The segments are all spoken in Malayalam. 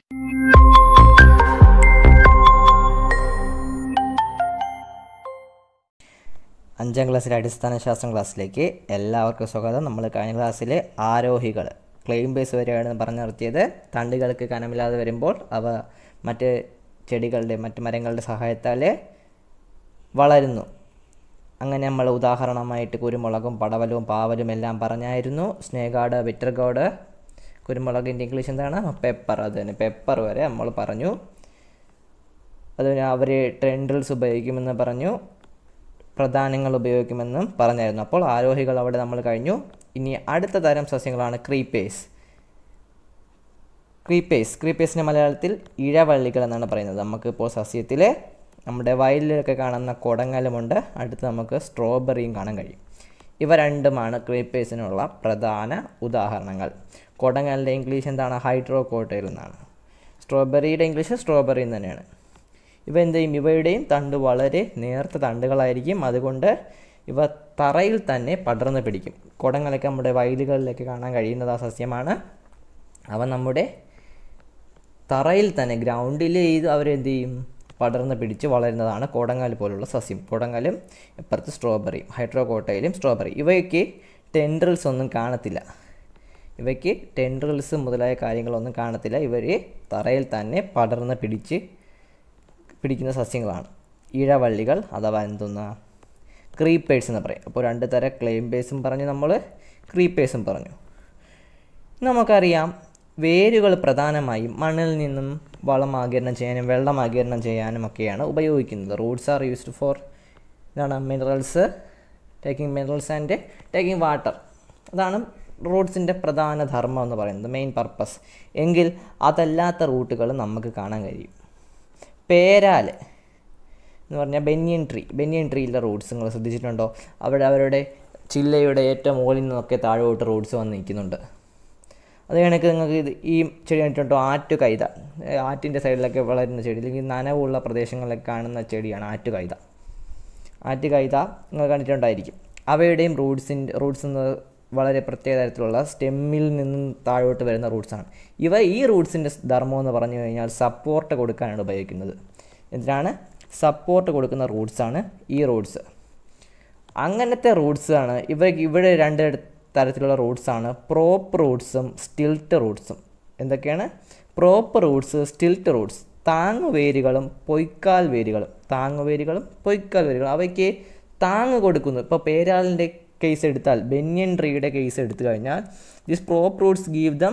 അഞ്ചാം ക്ലാസ്സിലെ അടിസ്ഥാന ശാസ്ത്രം ക്ലാസ്സിലേക്ക് എല്ലാവർക്കും സ്വാഗതം നമ്മൾ കഴിഞ്ഞ ക്ലാസ്സിൽ ആരോഹികൾ ക്ലെയിം ബേസ് വരെയാണ് പറഞ്ഞു നിർത്തിയത് തണ്ടുകൾക്ക് കനമില്ലാതെ വരുമ്പോൾ അവ മറ്റ് ചെടികളുടെ മറ്റ് മരങ്ങളുടെ സഹായത്താൽ വളരുന്നു അങ്ങനെ നമ്മൾ ഉദാഹരണമായിട്ട് കുരുമുളകും പടവലവും പാവലും എല്ലാം പറഞ്ഞായിരുന്നു സ്നേഗാഡ് വിറ്റർഗോഡ് കുരുമുളകിൻ്റെ ഇംഗ്ലീഷ് എന്താണ് പെപ്പർ അത് തന്നെ പെപ്പർ വരെ നമ്മൾ പറഞ്ഞു അതിന് അവർ ട്രെൻഡിൽസ് ഉപയോഗിക്കുമെന്ന് പറഞ്ഞു പ്രധാനങ്ങൾ ഉപയോഗിക്കുമെന്നും പറഞ്ഞായിരുന്നു അപ്പോൾ ആരോഹികൾ അവിടെ നമ്മൾ കഴിഞ്ഞു ഇനി അടുത്ത തരം സസ്യങ്ങളാണ് ക്രീപ്പേസ് ക്രീപ്പേസ് ക്രീപ്പേസിൻ്റെ മലയാളത്തിൽ ഇഴവള്ളികൾ എന്നാണ് പറയുന്നത് നമുക്കിപ്പോൾ സസ്യത്തിൽ നമ്മുടെ വയലിലൊക്കെ കാണുന്ന കൊടങ്ങലുമുണ്ട് അടുത്ത് നമുക്ക് സ്ട്രോബെറിയും കാണാൻ കഴിയും ഇവ രണ്ടുമാണ് ക്രീപ്പേസിനുള്ള പ്രധാന ഉദാഹരണങ്ങൾ കൊടങ്ങലിൻ്റെ ഇംഗ്ലീഷ് എന്താണ് ഹൈഡ്രോകോട്ടയിൽ എന്നാണ് സ്ട്രോബെറിയുടെ ഇംഗ്ലീഷ് സ്ട്രോബെറി എന്ന് തന്നെയാണ് ഇവ എന്ത് ചെയ്യും ഇവയുടെയും തണ്ട് വളരെ നേർത്ത തണ്ടുകളായിരിക്കും അതുകൊണ്ട് ഇവ തറയിൽ തന്നെ പടർന്ന് പിടിക്കും കുടങ്ങളൊക്കെ നമ്മുടെ വയലുകളിലൊക്കെ കാണാൻ കഴിയുന്നത് ആ സസ്യമാണ് അവ നമ്മുടെ തറയിൽ തന്നെ ഗ്രൗണ്ടിൽ ചെയ്ത് അവരെന്ത് ചെയ്യും പടർന്ന് പിടിച്ച് വളരുന്നതാണ് കോടങ്ങാൽ പോലുള്ള സസ്യം കോടങ്ങാലും ഇപ്പുറത്ത് സ്ട്രോബെറിയും ഹൈഡ്രോകോട്ടയിലും സ്ട്രോബെറി ഇവയ്ക്ക് ടെൻഡ്രിൽസ് ഒന്നും കാണത്തില്ല ഇവയ്ക്ക് ടെൻഡ്രിൽസ് മുതലായ കാര്യങ്ങളൊന്നും കാണത്തില്ല ഇവർ തറയിൽ തന്നെ പടർന്ന് പിടിച്ച് പിടിക്കുന്ന സസ്യങ്ങളാണ് ഇഴവള്ളികൾ അഥവാ എന്തെന്ന ക്രീപ്പേഴ്സ് എന്ന് പറയും അപ്പോൾ രണ്ട് തരം ക്ലെയിം ബേസും പറഞ്ഞു നമ്മൾ ക്രീപ്പേഴ്സും പറഞ്ഞു നമുക്കറിയാം വേരുകൾ പ്രധാനമായും മണ്ണിൽ നിന്നും വളം ആകിരണം ചെയ്യാനും വെള്ളം ആകിരണം ചെയ്യാനും ഒക്കെയാണ് ഉപയോഗിക്കുന്നത് റൂട്ട്സ് ആർ യൂസ്ഡ് ഫോർ എന്താണ് minerals taking minerals and taking water അതാണ് റൂട്ട്സിൻ്റെ പ്രധാന ധർമ്മം എന്ന് പറയുന്നത് മെയിൻ പർപ്പസ് എങ്കിൽ അതല്ലാത്ത റൂട്ടുകൾ നമുക്ക് കാണാൻ കഴിയും പേരാൽ എന്ന് പറഞ്ഞാൽ ബെന്യൻ ട്രീ ബെന്യൻ ട്രീയിലെ റൂട്ട്സ് നിങ്ങൾ ശ്രദ്ധിച്ചിട്ടുണ്ടോ അവിടെ അവരുടെ ചില്ലയുടെ ഏറ്റവും മുകളിൽ നിന്നൊക്കെ താഴോട്ട് റൂട്ട്സ് വന്ന് നിൽക്കുന്നുണ്ട് അത് കണക്ക് നിങ്ങൾക്ക് ഇത് ഈ ചെടി കണ്ടിട്ടുണ്ടോ ആറ്റു കൈത ആറ്റിൻ്റെ സൈഡിലൊക്കെ വളരുന്ന ചെടി അല്ലെങ്കിൽ നനവുള്ള പ്രദേശങ്ങളിലൊക്കെ കാണുന്ന ചെടിയാണ് ആറ്റു കൈത ആറ്റു കൈത നിങ്ങൾ കണ്ടിട്ടുണ്ടായിരിക്കും അവയുടെയും റൂട്ട്സിൻ്റെ റൂട്ട്സ് എന്ന് വളരെ പ്രത്യേക തരത്തിലുള്ള സ്റ്റെമ്മിൽ നിന്നും താഴോട്ട് വരുന്ന റൂട്ട്സാണ് ഇവ ഈ റൂട്ട്സിൻ്റെ ധർമ്മം എന്ന് പറഞ്ഞു കഴിഞ്ഞാൽ സപ്പോർട്ട് കൊടുക്കാനാണ് ഉപയോഗിക്കുന്നത് എന്തിനാണ് സപ്പോർട്ട് കൊടുക്കുന്ന റൂട്ട്സാണ് ഈ റൂട്ട്സ് അങ്ങനത്തെ റൂട്ട്സാണ് ഇവ ഇവിടെ രണ്ട് തരത്തിലുള്ള റൂട്ട്സാണ് പ്രോപ്പ് റൂട്ട്സും സ്റ്റിൽട്ട് റൂട്ട്സും എന്തൊക്കെയാണ് പ്രോപ്പ് റൂട്ട്സ് സ്റ്റിൽട്ട് റൂട്ട്സ് താങ്ങുവേരുകളും പൊയ്ക്കാൽ വേരുകളും താങ്ങുവേരുകളും പൊയ്ക്കാൽ വേരുകളും അവയ്ക്ക് താങ്ങ് കൊടുക്കുന്നു ഇപ്പോൾ പേരാളിൻ്റെ കേസ് എടുത്താൽ ബെന്യൻ ട്രീയുടെ കേസ് എടുത്തു കഴിഞ്ഞാൽ this prop roots give them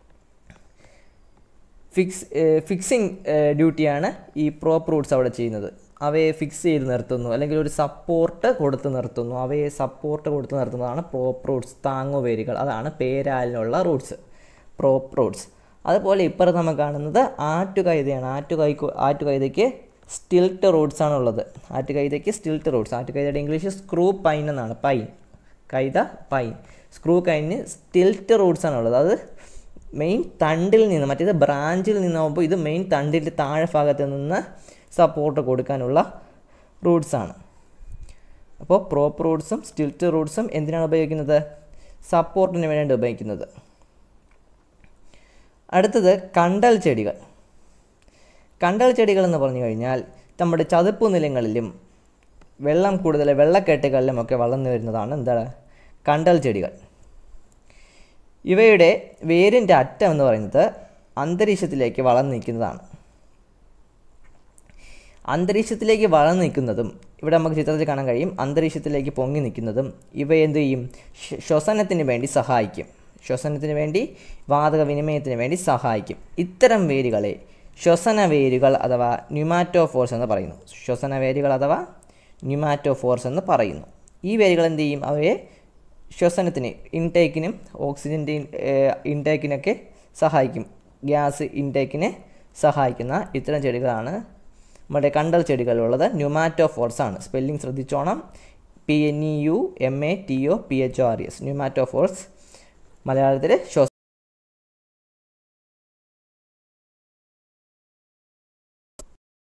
fix fixing ഡ്യൂട്ടിയാണ് ഈ പ്രോപ്പ് റൂട്ട്സ് അവിടെ ചെയ്യുന്നത് അവയെ ഫിക്സ് ചെയ്ത് നിർത്തുന്നു അല്ലെങ്കിൽ ഒരു സപ്പോർട്ട് കൊടുത്ത് നിർത്തുന്നു അവയെ സപ്പോർട്ട് കൊടുത്ത് നിർത്തുന്നതാണ് പ്രോപ്പ് റൂട്ട്സ് താങ്ങുവേരുകൾ അതാണ് പേരാലിനുള്ള റൂട്ട്സ് പ്രോപ്പ് റൂട്ട്സ് അതുപോലെ ഇപ്പുറത്ത് നമ്മൾ കാണുന്നത് ആറ്റുകൈതയാണ് ആറ്റുകൈ ആറ്റുകൈതയ്ക്ക് സ്റ്റിൽട്ട് റൂട്ട്സ് ആണുള്ളത് ആറ്റുകൈതയ്ക്ക് സ്റ്റിൽട്ട് റൂട്ട്സ് ആറ്റുകൈതയുടെ ഇംഗ്ലീഷ് സ്ക്രൂ പൈൻ എന്നാണ് പൈൻ കൈത പൈൻ സ്ക്രൂ കൈന് സ്റ്റിൽട്ട് റൂട്ട്സ് ആണുള്ളത് അത് മെയിൻ തണ്ടിൽ നിന്ന് മറ്റേത് ബ്രാഞ്ചിൽ നിന്നാകുമ്പോൾ ഇത് മെയിൻ തണ്ടിൻ്റെ താഴെ ഭാഗത്ത് നിന്ന് സപ്പോർട്ട് കൊടുക്കാനുള്ള റൂട്ട്സാണ് അപ്പോൾ പ്രോപ്പ് റൂട്ട്സും സ്റ്റിൽറ്റ് റൂട്ട്സും എന്തിനാണ് ഉപയോഗിക്കുന്നത് സപ്പോർട്ടിന് വേണ്ടി ഉപയോഗിക്കുന്നത് അടുത്തത് കണ്ടൽ ചെടികൾ കണ്ടൽ ചെടികൾ എന്ന് പറഞ്ഞു കഴിഞ്ഞാൽ നമ്മുടെ ചതുപ്പ് നിലങ്ങളിലും വെള്ളം കൂടുതൽ വെള്ളക്കെട്ടുകളിലും ഒക്കെ വളർന്നു വരുന്നതാണ് എന്താണ് കണ്ടൽ ചെടികൾ ഇവയുടെ വേരിൻ്റെ അറ്റം എന്ന് പറയുന്നത് അന്തരീക്ഷത്തിലേക്ക് വളർന്നു നിൽക്കുന്നതാണ് അന്തരീക്ഷത്തിലേക്ക് വളർന്നു നിൽക്കുന്നതും ഇവിടെ നമുക്ക് ചിത്രത്തിൽ കാണാൻ കഴിയും അന്തരീക്ഷത്തിലേക്ക് പൊങ്ങി നിൽക്കുന്നതും ഇവ എന്ത് ചെയ്യും ശ്വസനത്തിന് വേണ്ടി സഹായിക്കും ശ്വസനത്തിന് വേണ്ടി വാതക വിനിമയത്തിന് വേണ്ടി സഹായിക്കും ഇത്തരം വേരുകളെ ശ്വസന വേരുകൾ അഥവാ ന്യൂമാറ്റോഫോർസ് എന്ന് പറയുന്നു ശ്വസന വേരുകൾ അഥവാ ന്യൂമാറ്റോഫോർസ് എന്ന് പറയുന്നു ഈ വേരുകൾ എന്ത് ചെയ്യും അവയെ ശ്വസനത്തിന് ഇൻടേക്കിനും ഓക്സിജൻ്റെ ഇൻടേക്കിനൊക്കെ സഹായിക്കും ഗ്യാസ് ഇൻടേക്കിനെ സഹായിക്കുന്ന ഇത്തരം ചെടികളാണ് നമ്മുടെ കണ്ടൽ ചെടികളുള്ളത് ന്യൂമാറ്റോഫോർസ് ആണ് സ്പെല്ലിംഗ് ശ്രദ്ധിച്ചോണം P N E U M A T O P H O R S pneumatophores മലയാളത്തിൽ ശ്വസന